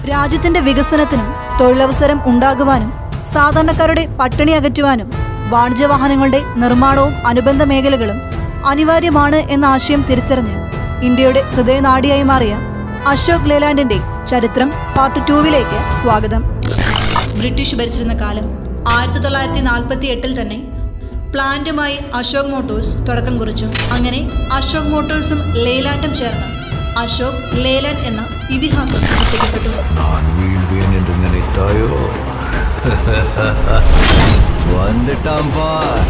രാജ്യത്തിന്റെ വികസനത്തിനും തൊഴിലവസരം ഉണ്ടാകുവാനും സാധാരണക്കാരുടെ പട്ടിണി അകറ്റുവാനും വാണിജ്യ വാഹനങ്ങളുടെ നിർമ്മാണവും അനുബന്ധ മേഖലകളും അനിവാര്യമാണ് എന്ന ആശയം തിരിച്ചറിഞ്ഞ് ഇന്ത്യയുടെ ഹൃദയനാടിയായി മാറിയ അശോക് ലേലാൻഡിന്റെ ചരിത്രം പാർട്ട് ടൂവിലേക്ക് സ്വാഗതം ബ്രിട്ടീഷ് ഭരിച്ചിരുന്ന കാലം ആയിരത്തി തൊള്ളായിരത്തി നാൽപ്പത്തി എട്ടിൽ തന്നെ പ്ലാന്റുമായി അശോക് മോട്ടോഴ്സ് തുടക്കം കുറിച്ചു അങ്ങനെ അശോക് മോട്ടോഴ്സും ലേലാൻഡും ചേർന്ന് അശോക് ലേലാൻഡ് എന്ന ഇതിഹാസം സൃഷ്ടിക്കപ്പെട്ടു நான் வீழ்வேன் என்று நினைத்தாயோ வந்துட்டான் பார்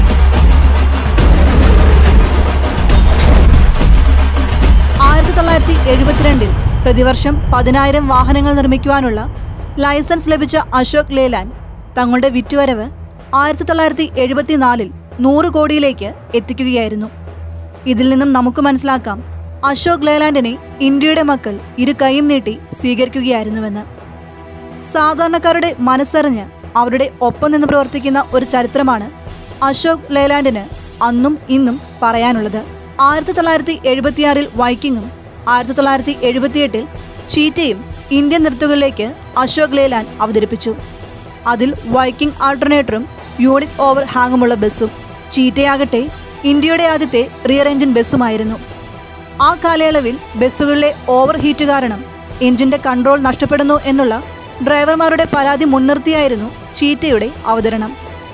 ആയിരത്തി തൊള്ളായിരത്തി എഴുപത്തിരണ്ടിൽ പ്രതിവർഷം പതിനായിരം വാഹനങ്ങൾ നിർമ്മിക്കുവാനുള്ള ലൈസൻസ് ലഭിച്ച അശോക് ലേലാൻഡ് തങ്ങളുടെ വിറ്റുവരവ് ആയിരത്തി തൊള്ളായിരത്തി എഴുപത്തിനാലിൽ നൂറ് കോടിയിലേക്ക് എത്തിക്കുകയായിരുന്നു ഇതിൽ നിന്നും നമുക്ക് മനസ്സിലാക്കാം അശോക് ലേലാൻഡിനെ ഇന്ത്യയുടെ മക്കൾ ഇരു കൈയും നീട്ടി സ്വീകരിക്കുകയായിരുന്നുവെന്ന് സാധാരണക്കാരുടെ മനസ്സറിഞ്ഞ് അവരുടെ ഒപ്പം നിന്ന് പ്രവർത്തിക്കുന്ന ഒരു ചരിത്രമാണ് അശോക് ലേലാൻഡിന് അന്നും ഇന്നും പറയാനുള്ളത് ആയിരത്തി തൊള്ളായിരത്തി എഴുപത്തിയാറിൽ വൈക്കിങ്ങും ആയിരത്തി തൊള്ളായിരത്തി എഴുപത്തിയെട്ടിൽ ചീറ്റയും ഇന്ത്യൻ നിരത്തുകളിലേക്ക് അശോക് ലേലാൻഡ് അവതരിപ്പിച്ചു അതിൽ വൈക്കിംഗ് ആൾട്ടർനേറ്ററും യൂണിക് ഓവർ ഹാങ്ങുമുള്ള ബസ്സും ചീറ്റയാകട്ടെ ഇന്ത്യയുടെ ആദ്യത്തെ റിയർ എഞ്ചിൻ ബസ്സുമായിരുന്നു ആ കാലയളവിൽ ബസ്സുകളിലെ ഓവർ ഹീറ്റ് കാരണം എഞ്ചിന്റെ കൺട്രോൾ നഷ്ടപ്പെടുന്നു എന്നുള്ള ഡ്രൈവർമാരുടെ പരാതി മുൻനിർത്തിയായിരുന്നു ചീറ്റയുടെ അവതരണം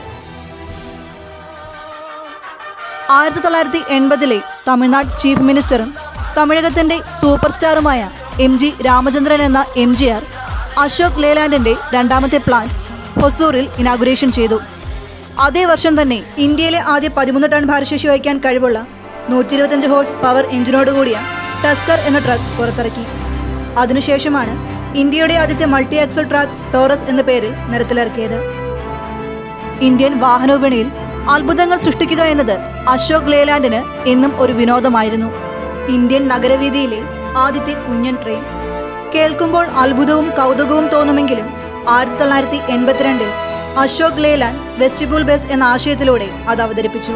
ആയിരത്തി തൊള്ളായിരത്തി എൺപതിലെ തമിഴ്നാട് ചീഫ് മിനിസ്റ്ററും തമിഴകത്തിന്റെ സൂപ്പർ സ്റ്റാറുമായ എം ജി രാമചന്ദ്രൻ എന്ന എം ജി ആർ അശോക് ലേലാൻഡിന്റെ രണ്ടാമത്തെ പ്ലാന്റ് ഹൊസൂറിൽ ഇനാഗുറേഷൻ ചെയ്തു അതേ വർഷം തന്നെ ഇന്ത്യയിലെ ആദ്യ പതിമൂന്ന് ടൺ ഭാരശേഷി വഹിക്കാൻ കഴിവുള്ള നൂറ്റി ഇരുപത്തഞ്ച് ഹോഴ്സ് പവർ എഞ്ചിനോടുകൂടിയ ടസ്കർ എന്ന ട്രക്ക് പുറത്തിറക്കി അതിനുശേഷമാണ് ഇന്ത്യയുടെ ആദ്യത്തെ മൾട്ടി ആക്സൽ ട്രാക്ക് ടോറസ് എന്ന പേരിൽ നിരത്തിലിറക്കിയത് ഇന്ത്യൻ വാഹന വിപണിയിൽ അത്ഭുതങ്ങൾ സൃഷ്ടിക്കുക എന്നത് അശോക് ലേലാൻഡിന് എന്നും ഒരു വിനോദമായിരുന്നു ഇന്ത്യൻ നഗരവീതിയിലെ ആദ്യത്തെ കുഞ്ഞൻ ട്രെയിൻ കേൾക്കുമ്പോൾ അത്ഭുതവും കൗതുകവും തോന്നുമെങ്കിലും ആയിരത്തി തൊള്ളായിരത്തി എൺപത്തിരണ്ടിൽ അശോക് ലേലാൻഡ് വെസ്റ്റിബിൾ ബസ് എന്ന ആശയത്തിലൂടെ അത് അവതരിപ്പിച്ചു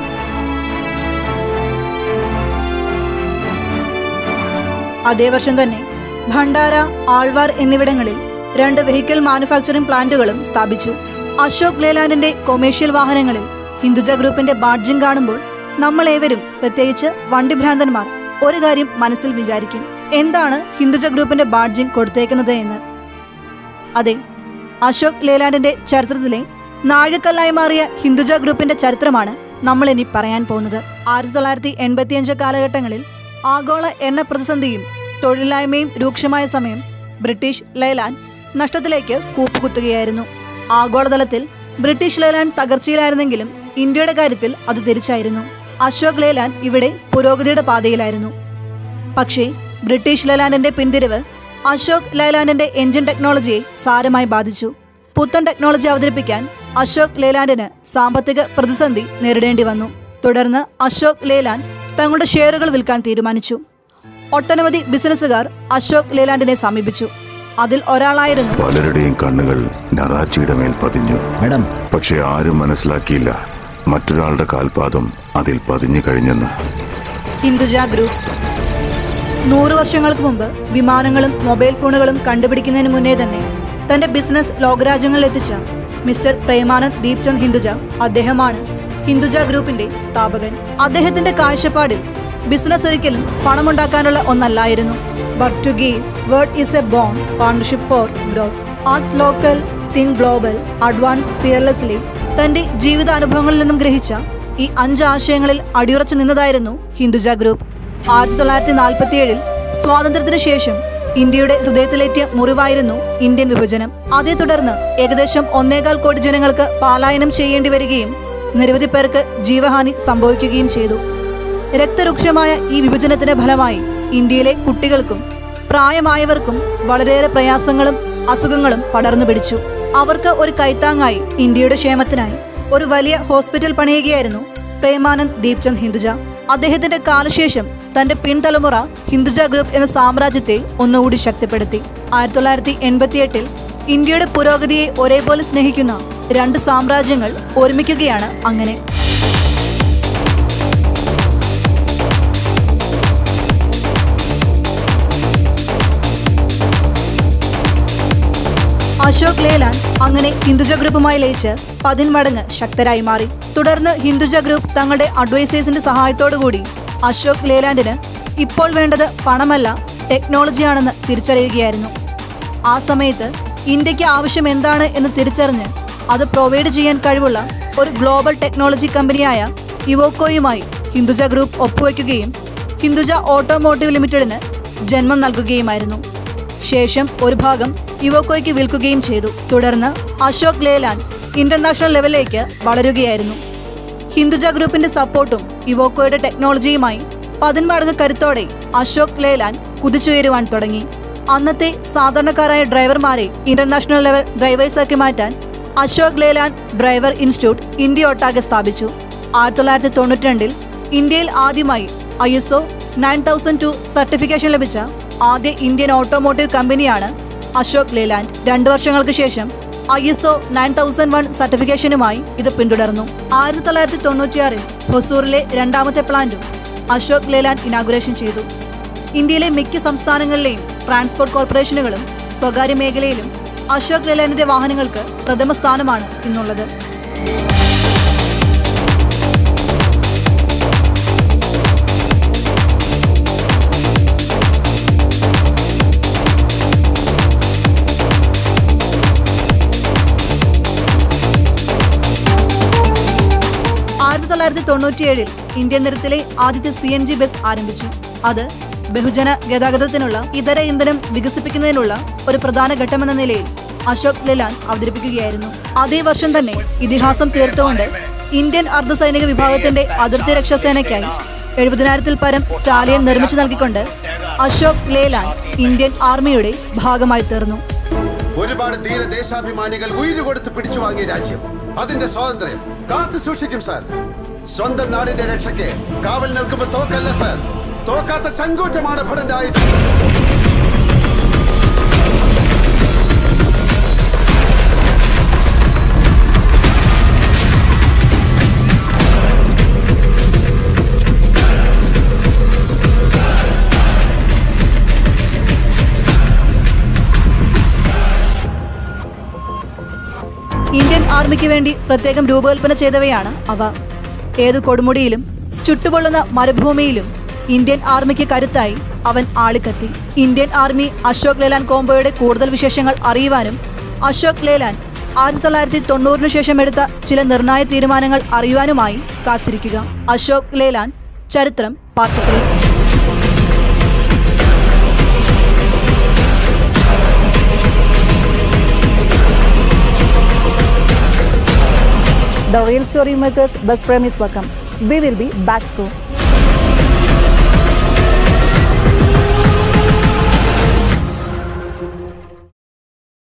അതേ വർഷം തന്നെ ഭണ്ഡാര ആൾവാർ എന്നിവിടങ്ങളിൽ രണ്ട് വെഹിക്കിൾ മാനുഫാക്ചറിംഗ് പ്ലാന്റുകളും സ്ഥാപിച്ചു അശോക് ലേലാൻഡിന്റെ കൊമേഴ്ഷ്യൽ വാഹനങ്ങളിൽ ഹിന്ദുജ ഗ്രൂപ്പിന്റെ ബാഡ്ജിംഗ് കാണുമ്പോൾ നമ്മൾ ഏവരും പ്രത്യേകിച്ച് വണ്ടിഭ്രാന്തന്മാർ ഒരു കാര്യം മനസ്സിൽ വിചാരിക്കും എന്താണ് ഹിന്ദുജ ഗ്രൂപ്പിന്റെ ബാഡ്ജിംഗ് കൊടുത്തേക്കുന്നത് എന്ന് അതെ അശോക് ലേലാൻഡിന്റെ ചരിത്രത്തിലെ നാഴികക്കല്ലായി മാറിയ ഹിന്ദുജ ഗ്രൂപ്പിന്റെ ചരിത്രമാണ് നമ്മൾ ഇനി പറയാൻ പോകുന്നത് ആയിരത്തി തൊള്ളായിരത്തി എൺപത്തിയഞ്ച് കാലഘട്ടങ്ങളിൽ ആഗോള എണ്ണ പ്രതിസന്ധിയും തൊഴിലില്ലായ്മയും രൂക്ഷമായ സമയം ബ്രിട്ടീഷ് ലൈലാൻഡ് നഷ്ടത്തിലേക്ക് കൂപ്പുകുത്തുകയായിരുന്നു ആഗോളതലത്തിൽ ബ്രിട്ടീഷ് ലൈലാൻഡ് തകർച്ചയിലായിരുന്നെങ്കിലും ഇന്ത്യയുടെ കാര്യത്തിൽ അത് തിരിച്ചായിരുന്നു അശോക് ലേലാൻഡ് ഇവിടെ പുരോഗതിയുടെ പാതയിലായിരുന്നു പക്ഷേ ബ്രിട്ടീഷ് ലൈലാൻഡിന്റെ പിന്തിരിവ് അശോക് ലൈലാൻഡിന്റെ എഞ്ചിൻ ടെക്നോളജിയെ സാരമായി ബാധിച്ചു പുത്തൻ ടെക്നോളജി അവതരിപ്പിക്കാൻ അശോക് ലേലാൻഡിന് സാമ്പത്തിക പ്രതിസന്ധി നേരിടേണ്ടി വന്നു തുടർന്ന് അശോക് ലേലാൻഡ് തങ്ങളുടെ ഷെയറുകൾ വിൽക്കാൻ തീരുമാനിച്ചു ഒട്ടനവധി ബിസിനസ്സുകാർ അശോക് ലേലാൻഡിനെ സമീപിച്ചു അതിൽ ഒരാളായിരുന്നു പലരുടെയും കണ്ണുകൾ നറാച്ചിയുടെ മേൽ പതിഞ്ഞു மேடம் പക്ഷെ ആരും മനസ്സിലാക്കിയില്ല മറ്റൊരാളുടെ കാൽപാദം അതിൽ പതിഞ്ഞു കഴിഞ്ഞെന്ന് ഹിന്ദുജ ഗ്രൂപ്പ് നൂറ് വർഷങ്ങൾക്ക് മുമ്പ് വിമാനങ്ങളും മൊബൈൽ ഫോണുകളും കണ്ടുപിടിക്കുന്നതിന് മുന്നേ തന്നെ തന്റെ ബിസിനസ് ലോകരാജ്യങ്ങളിൽ എത്തിച്ച മിസ്റ്റർ പ്രേമാനന്ദ് ദീപ്ചന്ദ് ഹിന്ദുജ അദ്ദേഹമാണ് ഹിന്ദുജ ഗ്രൂപ്പിന്റെ സ്ഥാപകൻ അദ്ദേഹത്തിന്റെ കാഴ്ചപ്പാടിൽ ബിസിനസ് ഒരിക്കലും പണമുണ്ടാക്കാനുള്ള ഒന്നല്ലായിരുന്നു but to give word is a bond partnership for growth act local think global advance fearlessly തന്റെ ജീവിതാനുഭവങ്ങളിൽ നിന്നും ഗ്രഹിച്ച ഈ അഞ്ച് ആശയങ്ങളിൽ അടിയുറച്ചു നിന്നതായിരുന്നു ഹിന്ദുജ ഗ്രൂപ്പ് ആയിരത്തി തൊള്ളായിരത്തി നാൽപ്പത്തി ഏഴിൽ സ്വാതന്ത്ര്യത്തിന് ശേഷം ഇന്ത്യയുടെ ഹൃദയത്തിലേറ്റിയ മുറിവായിരുന്നു ഇന്ത്യൻ വിഭജനം അതേ തുടർന്ന് ഏകദേശം ഒന്നേകാൽ കോടി ജനങ്ങൾക്ക് പലായനം ചെയ്യേണ്ടി വരികയും നിരവധി പേർക്ക് ജീവഹാനി സംഭവിക്കുകയും ചെയ്തു രക്തരൂക്ഷമായ ഈ വിഭജനത്തിന്റെ ഫലമായി ഇന്ത്യയിലെ കുട്ടികൾക്കും പ്രായമായവർക്കും വളരെയേറെ പ്രയാസങ്ങളും അസുഖങ്ങളും പടർന്നു പിടിച്ചു അവർക്ക് ഒരു കൈത്താങ്ങായി ഇന്ത്യയുടെ ക്ഷേമത്തിനായി ഒരു വലിയ ഹോസ്പിറ്റൽ പണിയുകയായിരുന്നു പ്രേമാനന്ദ് ദീപ്ചന്ദ് ഹിന്ദുജ അദ്ദേഹത്തിന്റെ കാലശേഷം തന്റെ പിൻതലമുറ ഹിന്ദുജ ഗ്രൂപ്പ് എന്ന സാമ്രാജ്യത്തെ ഒന്നുകൂടി ശക്തിപ്പെടുത്തി ആയിരത്തി തൊള്ളായിരത്തി എൺപത്തിയെട്ടിൽ ഇന്ത്യയുടെ പുരോഗതിയെ ഒരേപോലെ സ്നേഹിക്കുന്ന രണ്ട് സാമ്രാജ്യങ്ങൾ ഒരുമിക്കുകയാണ് അങ്ങനെ അശോക് ലേലാൻ അങ്ങനെ ഹിന്ദുജ ഗ്രൂപ്പുമായി ലയിച്ച് പതിന്മടങ്ങ് ശക്തരായി മാറി തുടർന്ന് ഹിന്ദുജ ഗ്രൂപ്പ് തങ്ങളുടെ അഡ്വൈസേഴ്സിന്റെ സഹായത്തോടു കൂടി അശോക് ലേലാൻഡിന് ഇപ്പോൾ വേണ്ടത് പണമല്ല ടെക്നോളജിയാണെന്ന് തിരിച്ചറിയുകയായിരുന്നു ആ സമയത്ത് ഇന്ത്യക്ക് ആവശ്യം എന്താണ് എന്ന് തിരിച്ചറിഞ്ഞ് അത് പ്രൊവൈഡ് ചെയ്യാൻ കഴിവുള്ള ഒരു ഗ്ലോബൽ ടെക്നോളജി കമ്പനിയായ ഇവോക്കോയുമായി ഹിന്ദുജ ഗ്രൂപ്പ് ഒപ്പുവെക്കുകയും ഹിന്ദുജ ഓട്ടോമോട്ടീവ് ലിമിറ്റഡിന് ജന്മം നൽകുകയുമായിരുന്നു ശേഷം ഒരു ഭാഗം ഇവോക്കോയ്ക്ക് വിൽക്കുകയും ചെയ്തു തുടർന്ന് അശോക് ലേലാൻ ഇന്റർനാഷണൽ ലെവലിലേക്ക് വളരുകയായിരുന്നു ഹിന്ദുജ ഗ്രൂപ്പിന്റെ സപ്പോർട്ടും ഇവോക്കോയുടെ ടെക്നോളജിയുമായി പതിന്മടങ്ങ് കരുത്തോടെ അശോക് ലേലാൻ കുതിച്ചുയരുവാൻ തുടങ്ങി അന്നത്തെ സാധാരണക്കാരായ ഡ്രൈവർമാരെ ഇന്റർനാഷണൽ ലെവൽ ഡ്രൈവേഴ്സാക്കി മാറ്റാൻ Ashok Leyland driver institute India ഒട്ടാകെ സ്ഥാപിച്ചു ആയിരത്തി തൊള്ളായിരത്തി തൊണ്ണൂറ്റി രണ്ടിൽ ഇന്ത്യയിൽ ആദ്യമായി I S O nine thousand two certification ലഭിച്ച ആദ്യ ഇന്ത്യൻ ഓട്ടോമോട്ടീവ് കമ്പനിയാണ് അശോക് ലേലാൻഡ് രണ്ടു വർഷങ്ങൾക്ക് ശേഷം I S O nine thousand one സർട്ടിഫിക്കേഷനുമായി ഇത് പിന്തുടർന്നു ആയിരത്തി തൊള്ളായിരത്തി തൊണ്ണൂറ്റിയാറിൽ ഹൊസൂറിലെ രണ്ടാമത്തെ പ്ലാന്റും അശോക് ലേലാൻഡ് ഇനാഗുറേഷൻ ചെയ്തു ഇന്ത്യയിലെ മിക്ക സംസ്ഥാനങ്ങളിലെയും ട്രാൻസ്പോർട്ട് കോർപ്പറേഷനുകളും സ്വകാര്യ മേഖലയിലും അശോക് ലേലാൻഡിന്റെ വാഹനങ്ങൾക്ക് പ്രഥമ സ്ഥാനമാണ് ഇന്നുള്ളത് ആയിരത്തി തൊള്ളായിരത്തി തൊണ്ണൂറ്റിയേഴിൽ ഇന്ത്യൻ നിരത്തിലെ ആദ്യത്തെ സി എൻ ജി ബസ് ആരംഭിച്ചു അത് ബഹുജന ഗതാഗതത്തിനുള്ള ഇതര ഇന്ധനം വികസിപ്പിക്കുന്നതിനുള്ള ഒരു പ്രധാന ഘട്ടമെന്ന നിലയിൽ അശോക് ലെലാൻ അവതരിപ്പിക്കുകയായിരുന്നു അതേ വർഷം തന്നെ ഇതിഹാസം തീർത്തുകൊണ്ട് ഇന്ത്യൻ അർദ്ധസൈനിക വിഭാഗത്തിന്റെ അതിർത്തി രക്ഷാസേനയ്ക്കായി എഴുപതിനായിരത്തിൽ പരം സ്റ്റാലിയൻ നിർമ്മിച്ചു നൽകിക്കൊണ്ട് അശോക് ലേലാൻ ഇന്ത്യൻ ആർമിയുടെ ഭാഗമായി തീർന്നു ഒരുപാട് ധീര ദേശാഭിമാനികൾ ഉയിര് കൊടുത്ത് പിടിച്ചു വാങ്ങിയ രാജ്യം അതിന്റെ സ്വാതന്ത്ര്യം കാത്തു സൂക്ഷിക്കും സാർ സ്വന്തം നാടിന്റെ രക്ഷയ്ക്ക് കാവൽ നിൽക്കുമ്പോ തോക്കല്ല സാർ തോക്കാത്ത ചങ്കൂറ്റമാണ് ഭടന്റെ ആയുധം ഇന്ത്യൻ ആർമിക്ക് വേണ്ടി പ്രത്യേകം രൂപകൽപ്പന ചെയ്തവയാണ് അവ ഏതു കൊടുമുടിയിലും ചുട്ടുപൊള്ളുന്ന മരുഭൂമിയിലും ഇന്ത്യൻ ആർമിക്ക് കരുത്തായി അവൻ ആളിക്കത്തി ഇന്ത്യൻ ആർമി അശോക് ലേലാൻ കോംബോയുടെ കൂടുതൽ വിശേഷങ്ങൾ അറിയുവാനും അശോക് ലേലാൻ ആയിരത്തി തൊള്ളായിരത്തി തൊണ്ണൂറിന് ശേഷം എടുത്ത ചില നിർണായ തീരുമാനങ്ങൾ അറിയുവാനുമായി കാത്തിരിക്കുക അശോക് ലേലാൻ ചരിത്രം part three The real story makers best premise welcome. We will be back soon.